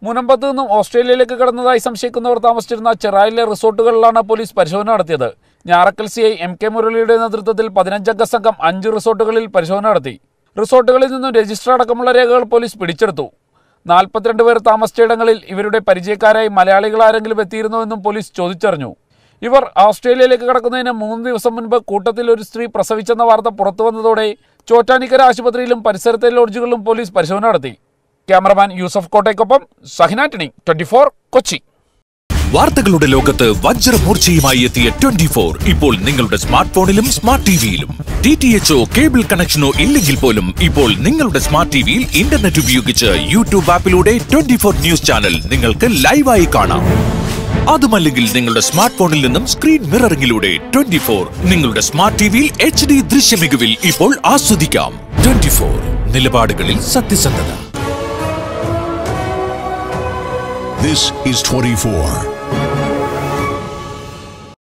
മുനമ്പത്ത് നിന്നും ഓസ്ട്രേലിയയിലേക്ക് കടന്നതായി സംശയിക്കുന്നവർ താമസിച്ചിരുന്ന ചെറായിലെ റിസോർട്ടുകളിലാണ് പോലീസ് പരിശോധന നടത്തിയത് Njarakkal C I M K മുരളിയുടെ നേതൃത്വത്തിൽ പതിനഞ്ചംഗ സംഘം അഞ്ച് റിസോർട്ടുകളിൽ പരിശോധന നടത്തി റിസോർട്ടുകളിൽ നിന്നും രജിസ്റ്റർ അടക്കമുള്ള രേഖകൾ പോലീസ് പിടിച്ചെടുത്തു നാൽപ്പത്തിരണ്ട് പേർ താമസിച്ചയിടങ്ങളിൽ ഇവരുടെ പരിചയക്കാരായി മലയാളികൾ ആരെങ്കിലും എത്തിയിരുന്നുവെന്നും പോലീസ് ചോദിച്ചറിഞ്ഞു ഇവർ ഓസ്ട്രേലിയയിലേക്ക് കടക്കുന്നതിന് മൂന്ന് ദിവസം മുൻപ് കൂട്ടത്തിൽ ഒരു സ്ത്രീ പ്രസവിച്ചെന്ന വാർത്ത പുറത്തു വന്നതോടെ ചോറ്റാനിക്കര ആശുപത്രിയിലും പരിസരത്തെ ലോഡ്ജുകളിലും പോലീസ് പരിശോധന നടത്തി ക്യാമറമാൻ യൂസഫ് കോട്ടയ്ക്കൊപ്പം സഹിനാറ്റിനി ട്വന്റി കൊച്ചി വാർത്തകളുടെ ലോകത്ത് വജ്രമൂർച്ചയുമായി എത്തിയ ട്വന്റി ഫോർ ഇപ്പോൾ നിങ്ങളുടെ സ്മാർട്ട് ഫോണിലും സ്മാർട്ട് ടിവിയിലും ഡി ടി എച്ച്ഒ കേബിൾ കണക്ഷനോ ഇല്ലെങ്കിൽ പോലും ഇപ്പോൾ നിങ്ങളുടെ സ്മാർട്ട് ടിവിയിൽ ഇന്റർനെറ്റ് ഉപയോഗിച്ച് യൂട്യൂബ് ആപ്പിലൂടെ ട്വന്റി ഫോർ ന്യൂസ് ചാനൽ നിങ്ങൾക്ക് ലൈവായി കാണാം അതുമല്ലെങ്കിൽ നിങ്ങളുടെ സ്മാർട്ട് ഫോണിൽ നിന്നും സ്ക്രീൻ മിററിംഗിലൂടെ ട്വന്റി ഫോർ നിങ്ങളുടെ സ്മാർട്ട് ടിവിയിൽ എച്ച് ഡി ദൃശ്യമികവിൽ ഇപ്പോൾ ആസ്വദിക്കാം ട്വന്റി ഫോർ നിലപാടുകളിൽ സത്യസന്ധത This is 24.